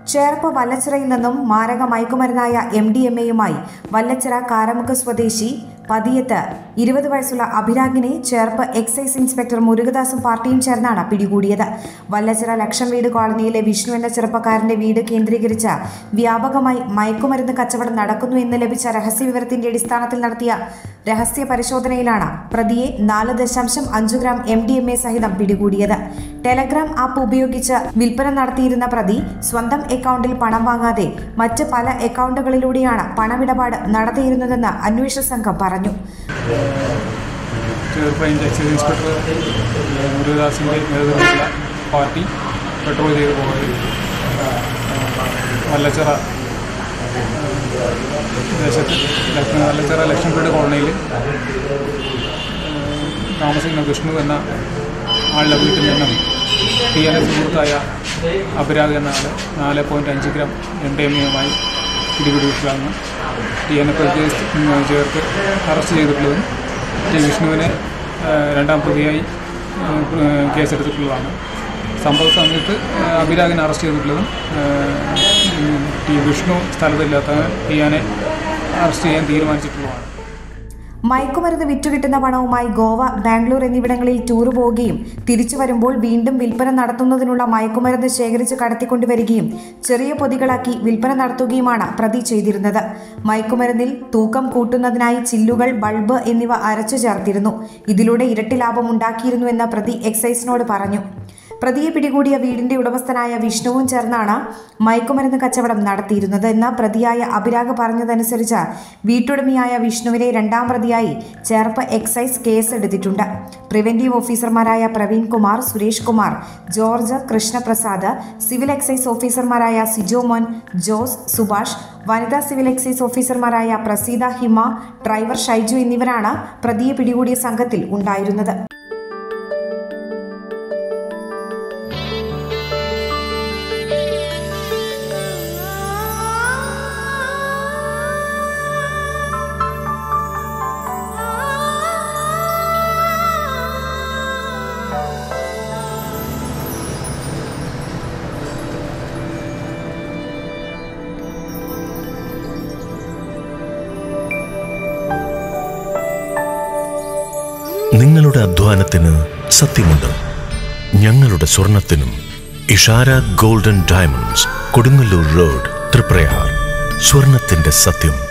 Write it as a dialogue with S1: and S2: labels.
S1: ചേർപ്പ് വല്ലച്ചിറയിൽ നിന്നും മാരക മയക്കുമരുന്നായ M D M എയുമായി വല്ലച്ചിറ കാരമുക്ക് സ്വദേശി പതിയത്ത് ഇരുപത് വയസ്സുള്ള അഭിരാഗിനെ ചേർപ്പ് എക്സൈസ് ഇൻസ്പെക്ടർ മുരുകദാസും പാർട്ടിയും ചേർന്നാണ് പിടികൂടിയത് വല്ലച്ചിറ ലക്ഷം വീട് കോളനിയിലെ വിഷ്ണു എന്ന ചെറുപ്പക്കാരന്റെ വീട് കേന്ദ്രീകരിച്ച വ്യാപകമായി മയക്കുമരുന്ന് കച്ചവടം നടക്കുന്നു എന്ന് ലഭിച്ച രഹസ്യവിവരത്തിന്റെ അടിസ്ഥാനത്തിൽ നടത്തിയ രഹസ്യ പരിശോധനയിലാണ് പ്രതിയെ നാല് ദശാംശം അഞ്ച് gram M D M A സഹിതം പിടികൂടിയത് ടെലഗ്രാം ആപ്പ് ഉപയോഗിച്ച് വിൽപ്പന നടത്തിയിരുന്ന പ്രതി സ്വന്തം അക്കൗണ്ടിൽ പണം വാങ്ങാതെ മറ്റ് പല അക്കൗണ്ടുകളിലൂടെയാണ് പണമിടപാട് നടത്തിയിരുന്നതെന്ന് അന്വേഷണ സംഘം പറഞ്ഞു
S2: ചെറുപ്പതിൻ്റെ എക്സൈസ് ഇൻസ്പെക്ടർ മുരുകദാസിൻ്റെ നേതൃത്വത്തിലുള്ള പാർട്ടി പെട്രോൾ ചെയ്ത് പോകുകയും വല്ലച്ചിറ ദേശത്ത് ലക്ഷ്മി വല്ലച്ചിറ ലക്ഷ്മി വീട് കോളനിയിൽ താമസിക്കുന്ന വിഷ്ണു എന്ന ആളുടെ വീട്ടിൽ നിന്നും ടി എൻ എസ് സുഹൃത്തായ അപരാഗ് എന്ന ആൾ നാല് പോയിൻറ്റ് അഞ്ച് ഗ്രാം എം ഡി എം എയുമായി പിടിപിടിച്ചിട്ടാണ് ടി എൻ എഫ് കേസ് ചേർത്ത് അറസ്റ്റ് ചെയ്തിട്ടുള്ളതും ടി വിഷ്ണുവിനെ ആ, രണ്ടാം പ്രതിയായി ആ, കേസെടുത്തിട്ടുള്ളതാണ് സംഭവ സമയത്ത് ആ, അഭിരാഗിനെ അറസ്റ്റ് ചെയ്തിട്ടുള്ളതും ആ, ഉം, ടി വിഷ്ണു സ്ഥലത്തില്ലാത്ത ടിയാനെ അറസ്റ്റ് ചെയ്യാൻ തീരുമാനിച്ചിട്ടുള്ളതാണ്
S1: മയക്കുമരുന്ന് വിറ്റുകിട്ടുന്ന പണവുമായി ഗോവ ബാംഗ്ലൂർ എന്നിവിടങ്ങളിൽ ടൂർ പോവുകയും തിരിച്ചു വരുമ്പോൾ വീണ്ടും വിൽപ്പന നടത്തുന്നതിനുള്ള മയക്കുമരുന്ന് ശേഖരിച്ച് കടത്തിക്കൊണ്ടുവരികയും ചെറിയ പൊതികളാക്കി വിൽപ്പന നടത്തുകയുമാണ് പ്രതി ചെയ്തിരുന്നത് മയക്കുമരുന്നിൽ തൂക്കം കൂട്ടുന്നതിനായി ചില്ലുകൾ ബൾബ് എന്നിവ അരച്ചു ചേർത്തിരുന്നു ഇതിലൂടെ ഇരട്ടി ലാഭം ഉണ്ടാക്കിയിരുന്നുവെന്ന് പ്രതി എക്സൈസിനോട് പറഞ്ഞു പ്രതിയെ പിടികൂടിയ വീടിന്റെ ഉടമസ്ഥനായ വിഷ്ണുവും ചേർന്നാണ് മയക്കുമരുന്ന് കച്ചവടം നടത്തിയിരുന്നത് എന്ന് പ്രതിയായ അഭിരാഗ് പറഞ്ഞതനുസരിച്ച് വീട്ടുടമയായ വിഷ്ണുവിനെ രണ്ടാം പ്രതിയായി ചേർപ്പ് എക്സൈസ് കേസെടുത്തിട്ടുണ്ട് പ്രിവന്റീവ് ഓഫീസർമാരായ Praveen Kumar Suresh Kumar George Krishnaprasad civil excise ഓഫീസർമാരായ സിജോ മോൻ ജോസ് സുഭാഷ് വനിതാ സിവിൽ എക്സൈസ് ഓഫീസർമാരായ പ്രസീത ഹിമ ഡ്രൈവർ ഷൈജു എന്നിവരാണ് പ്രതിയെ പിടികൂടിയ സംഘത്തിൽ ഉണ്ടായിരുന്നത്
S3: നിങ്ങളുടെ അധ്വാനത്തിന് സത്യമുണ്ട് ഞങ്ങളുടെ സ്വർണത്തിനും Ishara golden diamonds Kodungallur road Triprayar സ്വർണത്തിന്റെ സത്യം